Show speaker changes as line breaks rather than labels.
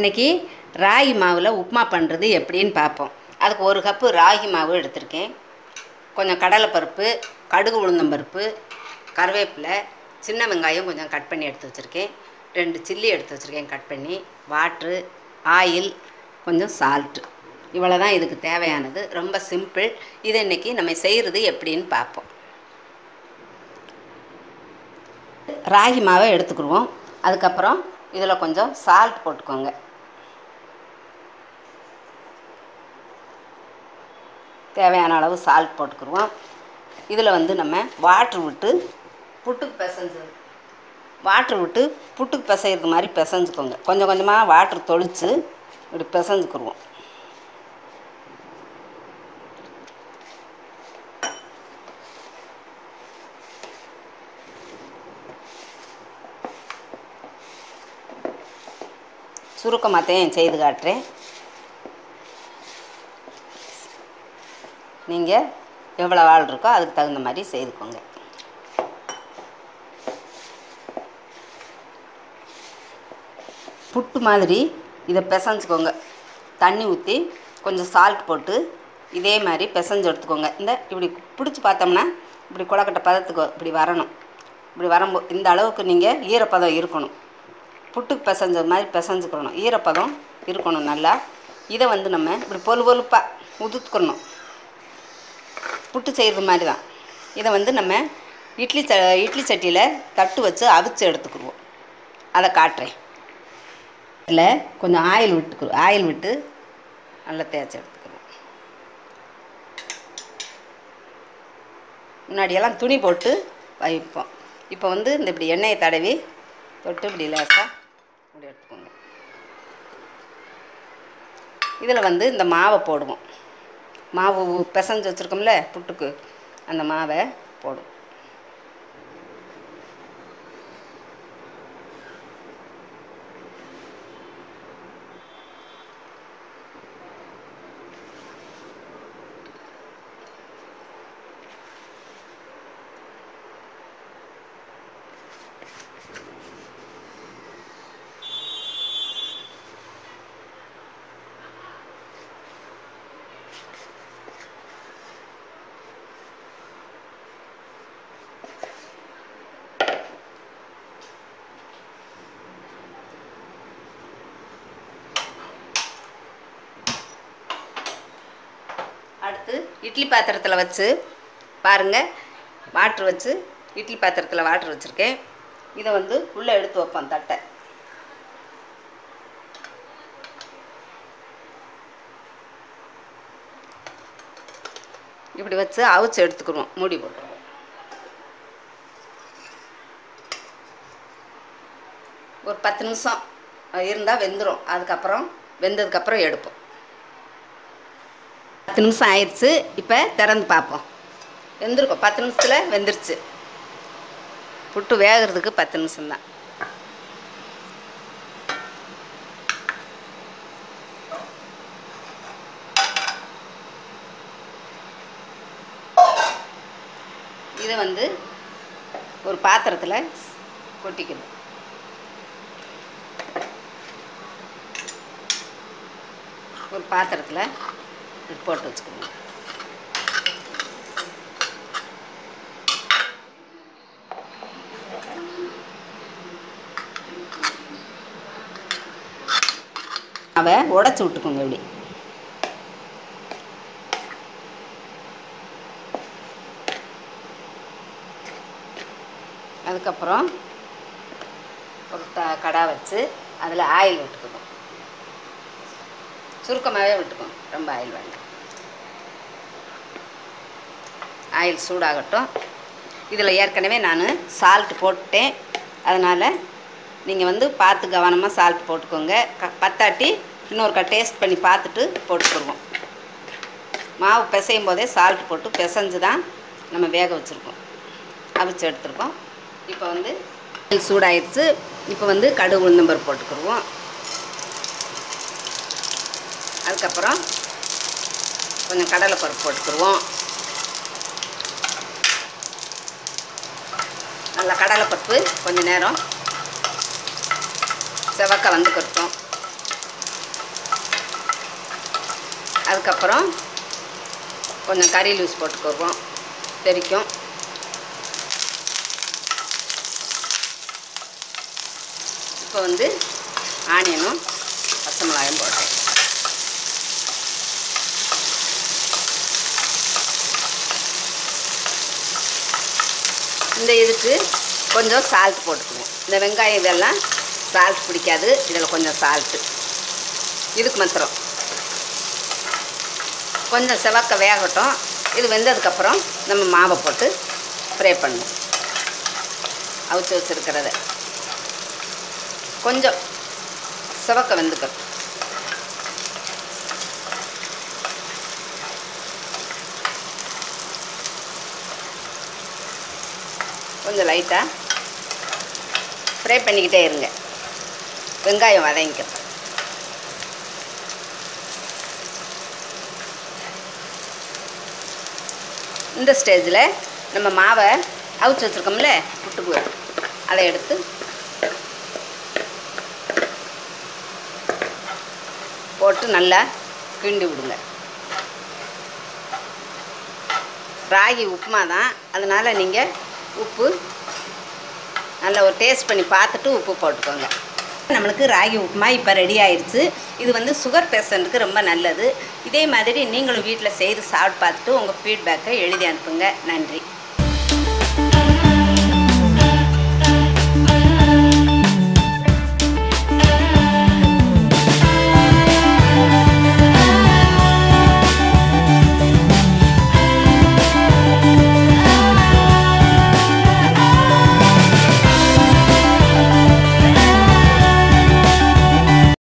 இன்றைக்கி ராகி மாவில் உப்புமா பண்ணுறது எப்படின்னு பார்ப்போம் அதுக்கு ஒரு கப்பு ராகி மாவு எடுத்திருக்கேன் கொஞ்சம் கடலைப்பருப்பு கடுகு உளுந்தம்பருப்பு கருவேப்பிலை சின்ன வெங்காயம் கொஞ்சம் கட் பண்ணி எடுத்து வச்சுருக்கேன் ரெண்டு சில்லி எடுத்து வச்சுருக்கேன் கட் பண்ணி வாட்ரு ஆயில் கொஞ்சம் சால்ட்டு இவ்வளோ தான் இதுக்கு தேவையானது ரொம்ப சிம்பிள் இதை இன்றைக்கி நம்ம செய்கிறது எப்படின்னு பார்ப்போம் ராகி மாவை எடுத்துக்கிடுவோம் அதுக்கப்புறம் இதில் கொஞ்சம் சால்ட் போட்டுக்கோங்க தேவையான அளவு சால்ட் போட்டுக்கிடுவோம் இதில் வந்து நம்ம வாட்ரு விட்டு புட்டுக்கு பிசைஞ்சு வாட்ரு விட்டு புட்டுக்கு பிசைகிறது மாதிரி பிசைஞ்சுக்கோங்க கொஞ்சம் கொஞ்சமாக வாட்ரு தொளித்து இப்படி பிசைஞ்சுக்கிடுவோம் சுருக்கமாகத்தையும் செய்து காட்டுறேன் நீங்கள் எவ்வளோ ஆள் இருக்கோ அதுக்கு தகுந்த மாதிரி செய்துக்கோங்க புட்டு மாதிரி இதை பிசைஞ்சுக்கோங்க தண்ணி ஊற்றி கொஞ்சம் சால்ட் போட்டு இதே மாதிரி பிசைஞ்சு எடுத்துக்கோங்க இந்த இப்படி பிடிச்சி பார்த்தோம்னா இப்படி குளக்கட்டை பதத்துக்கு இப்படி வரணும் இப்படி வரும்போ இந்த அளவுக்கு நீங்கள் ஈரப்பதம் இருக்கணும் புட்டுக்கு பிசைஞ்ச மாதிரி பிசைஞ்சுக்கணும் ஈரப்பதம் இருக்கணும் நல்லா இதை வந்து நம்ம இப்படி பொலு பொலுப்பாக உதுத்துக்கணும் புட்டு செய்கிறது மாதிரி தான் இதை வந்து நம்ம இட்லி ச இட்லி சட்டியில் தட்டு வச்சு அவிச்சு எடுத்துக்கிடுவோம் அதை காட்டுறேன் இதில் கொஞ்சம் ஆயில் விட்டுக்கு ஆயில் விட்டு நல்லா தேய்ச்சி எடுத்துக்கிடுவோம் முன்னாடியெல்லாம் துணி போட்டு வைப்போம் இப்போ வந்து இந்த இப்படி எண்ணெயை தடவி தொட்டு இப்படி லேசாக இப்படி எடுத்துக்கோங்க இதில் வந்து இந்த மாவை போடுவோம் மாவு பிசைஞ்சு வச்சுருக்கோம்ல புட்டுக்கு அந்த மாவை போடும் அடுத்து இட்லி பாத்திரத்தில் வச்சு பாருங்கள் வாட்ரு வச்சு இட்லி பாத்திரத்தில் வாட்ரு வச்சுருக்கேன் இதை வந்து உள்ளே எடுத்து வைப்போம் தட்டை இப்படி வச்சு அவிச்சு எடுத்துக்கிடுவோம் மூடி போட்டுருவோம் ஒரு பத்து நிமிஷம் இருந்தால் வெந்துடும் அதுக்கப்புறம் வெந்ததுக்கப்புறம் எடுப்போம் பத்து நிமிஷம் ஆயிடுச்சு இப்போ திறந்து பார்ப்போம் வெந்திருக்கும் பத்து நிமிஷத்தில் வெந்துருச்சு புட்டு வேகிறதுக்கு பத்து நிமிஷம்தான் இதை வந்து ஒரு பாத்திரத்தில் கொட்டிக்கணும் ஒரு பாத்திரத்தில் இப்படி போட்டு வச்சுக்கணும் அவ உடச்சி விட்டுக்கோங்க இப்படி அதுக்கப்புறம் ஒரு த கடா வச்சு அதில் ஆயில் விட்டுக்கணும் சுருக்கமாகவே விட்டுக்கணும் ரொம்ப ஆயில் வேண்டாம் ஆயில் சூடாகட்டும் இதில் ஏற்கனவே நான் சால்ட் போட்டேன் அதனால் நீங்கள் வந்து பார்த்து கவனமாக சால்ட் போட்டுக்கோங்க க பத்தாட்டி இன்னொருக்கா டேஸ்ட் பண்ணி பார்த்துட்டு போட்டுக்கிடுவோம் மாவு பிசையும் போதே சால்ட் போட்டு பிசைஞ்சு தான் நம்ம வேக வச்சுருக்கோம் அவிச்சு எடுத்துருக்கோம் இப்போ வந்து ஆயில் சூடாயிடுச்சு இப்போ வந்து கடுகு உளுந்தம்பருப்பு போட்டுக்கிடுவோம் அதுக்கப்புறம் கொஞ்சம் கடலைப்பருப்பு போட்டுக்கிடுவோம் நல்லா கடலைப்பருப்பு கொஞ்சம் நேரம் செவக்க வந்து கட்டும் அதுக்கப்புறம் கொஞ்சம் கறி லூஸ் போட்டுக்குவோம் தெரிக்கும் இப்போ வந்து ஆனியனும் பச்சை மிளகாயும் போட்டேன் இந்த இதுக்கு கொஞ்சம் சால்ட் போட்டுக்குவோம் இந்த வெங்காயம் இதெல்லாம் சால்ட் பிடிக்காது இதில் கொஞ்சம் சால்ட்டு இதுக்கு மாத்திரம் கொஞ்சம் செவக்க வேகட்டும் இது வெந்ததுக்கப்புறம் நம்ம மாவை போட்டு ஃப்ரை பண்ணணும் அவிச்சு வச்சுருக்கிறத கொஞ்சம் செவக்க வெந்துக்கணும் கொஞ்சம் லைட்டாக ஃப்ரை பண்ணிக்கிட்டே இருங்க வெங்காயம் வதங்கிக்கணும் இந்த ஸ்டேஜில் நம்ம மாவை அவிச்சு வச்சுருக்கோம்ல புட்டுக்கு அதை எடுத்து போட்டு நல்லா கிண்டி விடுங்க ராகி உப்புமா தான் அதனால் நீங்கள் உப்பு நல்லா ஒரு டேஸ்ட் பண்ணி பார்த்துட்டு உப்பு போட்டுக்கோங்க நம்மளுக்கு ராகி உப்புமா இப்போ ரெடி ஆயிடுச்சு இது வந்து சுகர் பேஷண்ட்டுக்கு ரொம்ப நல்லது இதே மாதிரி நீங்களும் வீட்டில் செய்து சாப்பிட்டு பார்த்துட்டு உங்கள் ஃபீட்பேக்கை எழுதி அனுப்புங்க நன்றி